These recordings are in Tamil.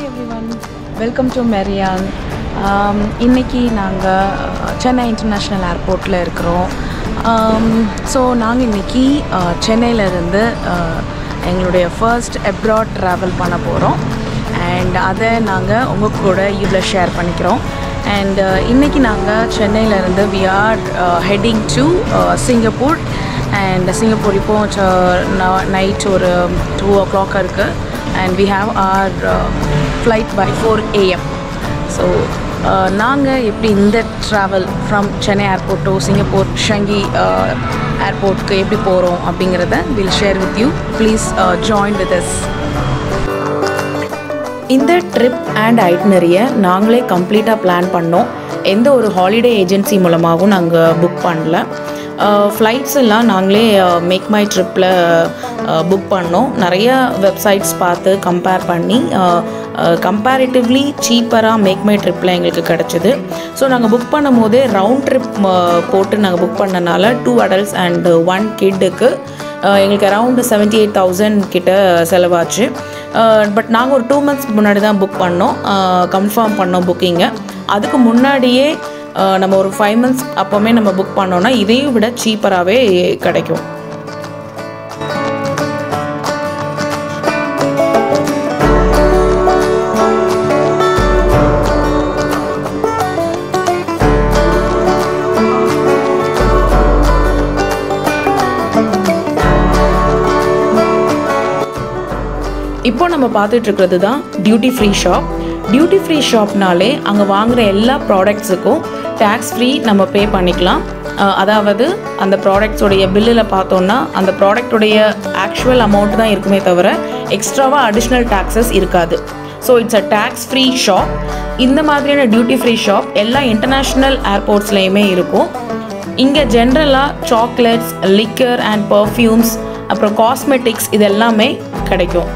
எவ்ரிவன் வெல்கம் டு மெரியான் இன்னைக்கு நாங்கள் சென்னை இன்டர்நேஷ்னல் ஏர்போர்ட்டில் இருக்கிறோம் ஸோ நாங்கள் இன்னைக்கு சென்னையிலேருந்து எங்களுடைய ஃபர்ஸ்ட் அப்ராட் ட்ராவல் பண்ண போகிறோம் அண்ட் அதை நாங்கள் உங்கள் கூட இவ்வளோ ஷேர் பண்ணிக்கிறோம் அண்ட் இன்றைக்கி நாங்கள் சென்னையிலேருந்து we are heading to Singapore and Singapore இப்போ நைட் ஒரு டூ ஓ கிளாக் இருக்குது and we have our uh, flight by 4 am so நாங்கள் எப்படி இந்த travel from Chennai airport to Singapore Changi ஏர்போர்ட்க்கு எப்படி போகிறோம் அப்படிங்கிறத will share with you please join with us இந்த ட்ரிப் அண்ட் ஐட்னரியை நாங்களே கம்ப்ளீட்டாக பிளான் பண்ணோம் எந்த ஒரு ஹாலிடே ஏஜென்சி மூலமாகவும் நாங்கள் புக் பண்ணல ஃப்ளைட்ஸ் எல்லாம் நாங்களே மேக் மை ட்ரிப்பில் புக் பண்ணோம் நிறைய வெப்சைட்ஸ் பார்த்து கம்பேர் பண்ணி கம்பேரிட்டிவ்லி சீப்பராக மேக் மை ட்ரிப்பில் எங்களுக்கு கிடச்சிது ஸோ நாங்கள் புக் பண்ணும் போதே ரவுண்ட் ட்ரிப் போட்டு நாங்கள் புக் பண்ணனால டூ அடல்ட்ஸ் அண்ட் ஒன் கிட்டுக்கு எங்களுக்கு அரவுண்டு செவன்ட்டி எயிட் தௌசண்ட் கிட்ட செலவாச்சு பட் நாங்கள் ஒரு டூ மந்த்ஸ் முன்னாடி தான் புக் பண்ணோம் கன்ஃபார்ம் பண்ணோம் புக்கிங்கை அதுக்கு முன்னாடியே நம்ம ஒரு ஃபைவ் மந்த்ஸ் அப்போவுமே நம்ம புக் பண்ணோன்னா இதையும் விட சீப்பராகவே கிடைக்கும் இப்போ நம்ம பார்த்துட்டு இருக்கிறது தான் duty free shop duty free ஷாப்னாலே அங்கே வாங்குகிற எல்லா ப்ராடக்ட்ஸுக்கும் டேக்ஸ் ஃப்ரீ நம்ம பே பண்ணிக்கலாம் அதாவது அந்த ப்ராடக்ட்ஸோடைய பில்லில் பார்த்தோன்னா அந்த ப்ராடக்டோடைய ஆக்சுவல் அமௌண்ட் தான் இருக்குமே தவிர எக்ஸ்ட்ராவாக அடிஷ்னல் டேக்ஸஸ் இருக்காது so it's a tax free shop இந்த மாதிரியான டியூட்டி ஃப்ரீ ஷாப் எல்லா இன்டர்நேஷ்னல் ஏர்போர்ட்ஸ்லேயுமே இருக்கும் இங்கே ஜென்ரலாக சாக்லேட்ஸ் லிக்கர் அண்ட் பர்ஃப்யூம்ஸ் அப்புறம் காஸ்மெட்டிக்ஸ் இது எல்லாமே கிடைக்கும்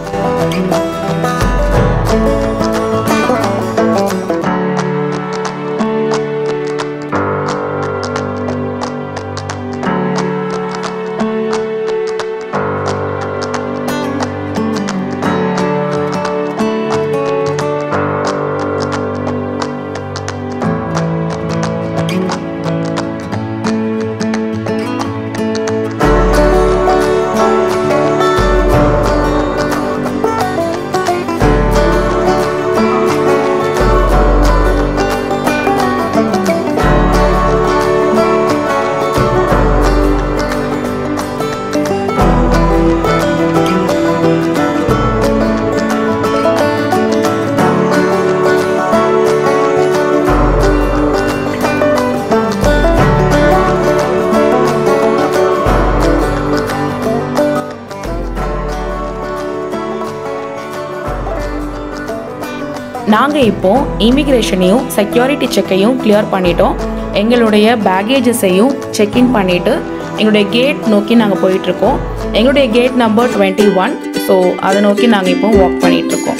நாங்கள் இப்போ இமிக்ரேஷனையும் செக்யூரிட்டி செக்கையும் கிளியர் பண்ணிட்டோம் எங்களுடைய பேகேஜஸையும் செக்இன் பண்ணிவிட்டு எங்களுடைய கேட் நோக்கி நாங்கள் போயிட்டுருக்கோம் எங்களுடைய gate number twenty one so அதை நோக்கி நாங்கள் இப்போ வாக் பண்ணிகிட்ருக்கோம்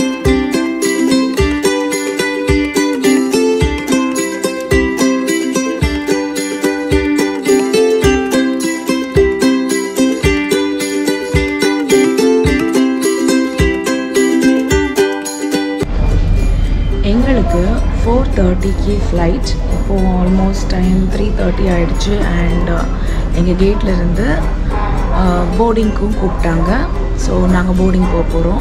எங்களுக்கு ஃபோர் தேர்ட்டிக்கு ஃப்ளைட் இப்போது ஆல்மோஸ்ட் டைம் த்ரீ தேர்ட்டி ஆகிடுச்சு அண்ட் எங்கள் கேட்லேருந்து போர்டிங்க்கும் கூப்பிட்டாங்க ஸோ நாங்கள் போர்டிங் போக போகிறோம்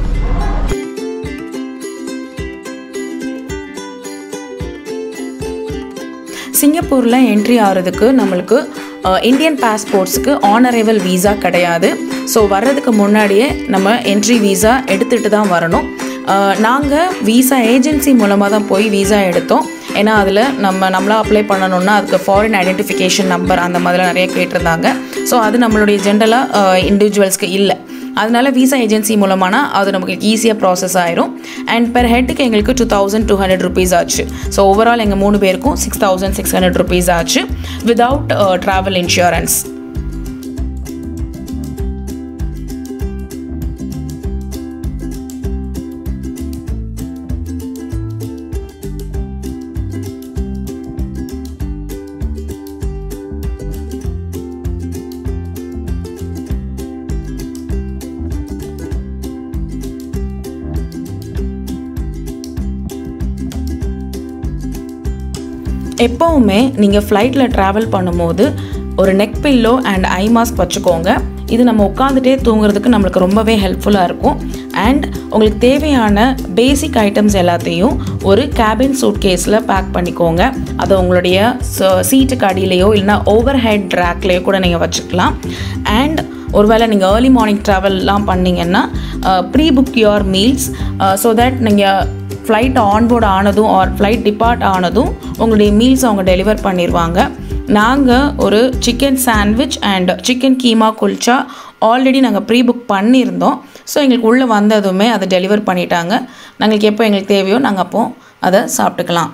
சிங்கப்பூரில் என்ட்ரி ஆகிறதுக்கு நம்மளுக்கு இந்தியன் பாஸ்போர்ட்ஸுக்கு ஆனரேவல் வீசா கிடையாது ஸோ வர்றதுக்கு முன்னாடியே நம்ம என்ட்ரி வீசா எடுத்துகிட்டு தான் வரணும் நாங்கள் வீசா ஏஜென்சி மூலமாக தான் போய் வீசா எடுத்தோம் ஏன்னா அதில் நம்ம நம்மளாக அப்ளை பண்ணணுன்னா அதுக்கு ஃபாரின் ஐடென்டிஃபிகேஷன் நம்பர் அந்த மாதிரிலாம் நிறைய கேட்டிருந்தாங்க ஸோ அது நம்மளுடைய ஜென்ரலாக இண்டிவிஜுவல்ஸ்க்கு இல்லை அதனால விசா ஏஜென்சி மூலமானா அது நமக்கு ஈஸியாக ப்ராசஸ் ஆயிரும் அண்ட் பெர் ஹெட்டுக்கு எங்களுக்கு two thousand two hundred rupees ஆச்சு ஸோ ஓவரால் எங்கள் மூணு பேருக்கும் six thousand six hundred rupees ஆச்சு விதவுட் ட்ராவல் இன்சூரன்ஸ் எப்போவுமே நீங்கள் ஃப்ளைட்டில் ட்ராவல் பண்ணும்போது ஒரு neck pillow and eye mask வச்சுக்கோங்க இது நம்ம உட்காந்துட்டே தூங்குறதுக்கு நம்மளுக்கு ரொம்பவே ஹெல்ப்ஃபுல்லாக இருக்கும் அண்ட் உங்களுக்கு தேவையான பேசிக் ஐட்டம்ஸ் எல்லாத்தையும் ஒரு கேபின் சூட் கேஸில் பேக் பண்ணிக்கோங்க அதை உங்களுடைய சீட்டுக்கு அடியிலையோ இல்லைனா ஓவர் ஹெட் ட்ராக்லேயோ கூட நீங்கள் வச்சுக்கலாம் அண்ட் ஒருவேளை நீங்கள் ஏர்லி மார்னிங் ட்ராவல்லாம் பண்ணிங்கன்னா pre book your meals so that நீங்கள் ஃப்ளைட் ஆன்போர்ட் ஆனதும் ஆர் ஃப்ளைட் டிபார்ட் ஆனதும் உங்களுடைய மீல்ஸ் அவங்க டெலிவர் பண்ணிடுவாங்க நாங்கள் ஒரு chicken sandwich and chicken keema kulcha already நாங்கள் ப்ரீ புக் பண்ணியிருந்தோம் ஸோ எங்களுக்கு உள்ளே வந்ததுமே அதை டெலிவர் பண்ணிட்டாங்க நாங்களுக்கு எப்போ எங்களுக்கு தேவையோ நாங்கள் அப்போது அதை சாப்பிட்டுக்கலாம்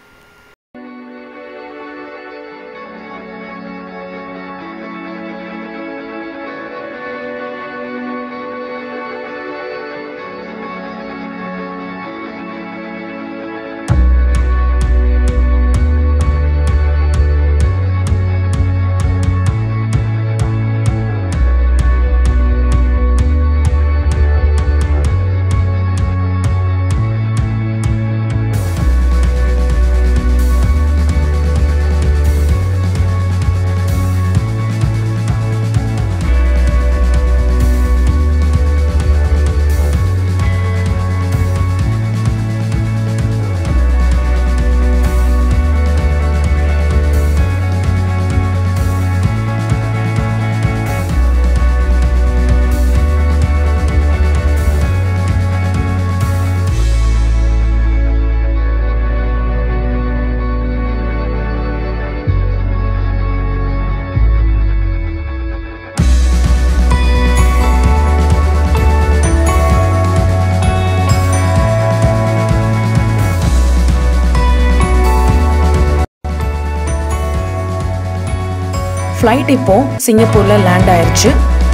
ஃப்ளைட் இப்போ சிங்கப்பூரில் லேண்ட் ஆயிடுச்சு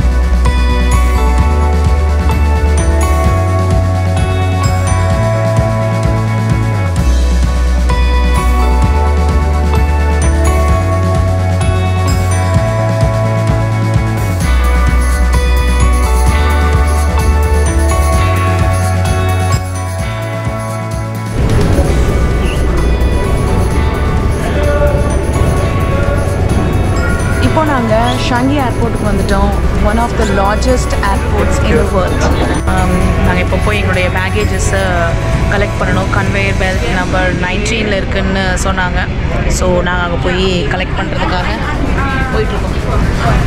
இப்போ நாங்கள் ஷாங்கி ஏர்போர்ட்டுக்கு வந்துட்டோம் one of the largest airports in the world நாங்கள் இப்போ போய் எங்களுடைய பேகேஜஸை கலெக்ட் பண்ணணும் கன்வேயர் பெல்ட் நம்பர் நைன்டீனில் இருக்குன்னு சொன்னாங்க ஸோ நாங்கள் அங்கே போய் கலெக்ட் பண்ணுறதுக்காக போயிட்டுருக்கோம்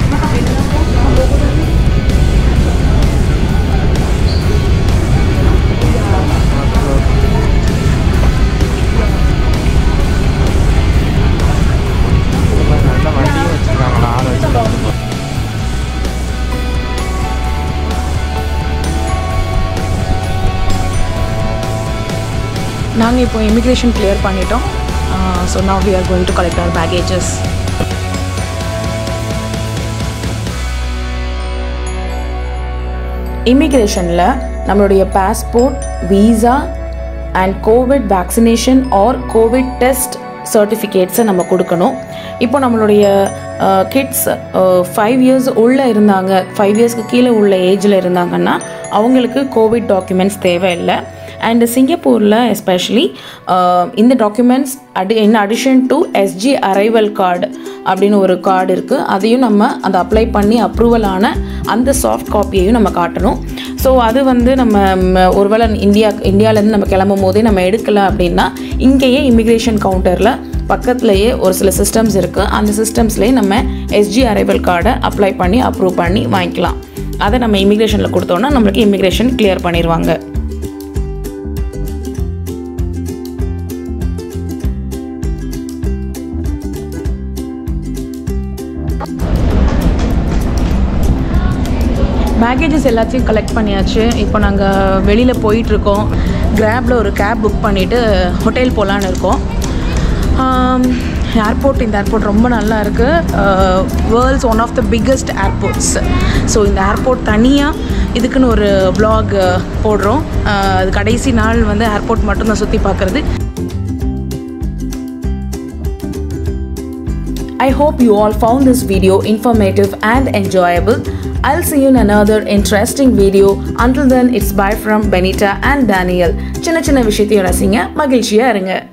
நல்ல வண்டியும் வச்சுருக்காங்களா ஆள் வச்சுருக்காங்க நாங்கள் இப்போ இமிக்ரேஷன் கிளியர் பண்ணிட்டோம் so now we are going to collect our baggages இமிக்ரேஷனில் நம்மளுடைய passport visa and covid vaccination or covid test சர்டிஃபிகேட்ஸை நம்ம கொடுக்கணும் இப்போ நம்மளுடைய கிட்ஸ் ஃபைவ் இயர்ஸ் உள்ளே இருந்தாங்க ஃபைவ் இயர்ஸ்க்கு கீழே உள்ள ஏஜில் இருந்தாங்கன்னா அவங்களுக்கு கோவிட் டாக்குமெண்ட்ஸ் தேவையில்லை அண்ட் சிங்கப்பூரில் எஸ்பெஷலி இந்த டாக்குமெண்ட்ஸ் அடி in addition to SG arrival card அப்படின்னு ஒரு கார்டு இருக்குது அதையும் நம்ம அதை அப்ளை பண்ணி அப்ரூவல் ஆன அந்த சாஃப்ட் காப்பியையும் நம்ம காட்டணும் ஸோ அது வந்து நம்ம ம், ஒருவேளை இந்தியா இந்தியாவிலேருந்து நம்ம கிளம்பும் போதே நம்ம எடுக்கல அப்படின்னா இங்கேயே இமிக்ரேஷன் கவுண்டரில் பக்கத்துலேயே ஒரு சில சிஸ்டம்ஸ் இருக்குது அந்த சிஸ்டம்ஸ்லேயே நம்ம எஸ்ஜி அரைவல் கார்டை அப்ளை பண்ணி அப்ரூவ் பண்ணி வாங்கிக்கலாம் அதை நம்ம இமிக்ரேஷனில் கொடுத்தோன்னா நம்மளுக்கு இமிக்ரேஷன் கிளியர் பண்ணிடுவாங்க பேக்கேஜஸ் எல்லாத்தையும் கலெக்ட் பண்ணியாச்சு இப்போ நாங்கள் வெளியில் போயிட்டுருக்கோம் கிராப்பில் ஒரு கேப் புக் பண்ணிவிட்டு ஹோட்டல் போகலான்னு இருக்கோம் ஏர்போர்ட் இந்த ஏர்போர்ட் ரொம்ப நல்லா இருக்குது world's one of the biggest airports so இந்த ஏர்போர்ட் தனியாக இதுக்குன்னு ஒரு vlog போடுறோம் ஆஹ் அது கடைசி நாள் வந்து ஏர்போர்ட் மட்டும்தான் சுற்றி பார்க்குறது I hope you all found this video informative and enjoyable. I'll see you in another interesting video. Until then, it's bye from Benita and Daniel. சின்ன சின்ன விஷயத்தையும் ரசிங்க மகிழ்ச்சியாக இருங்க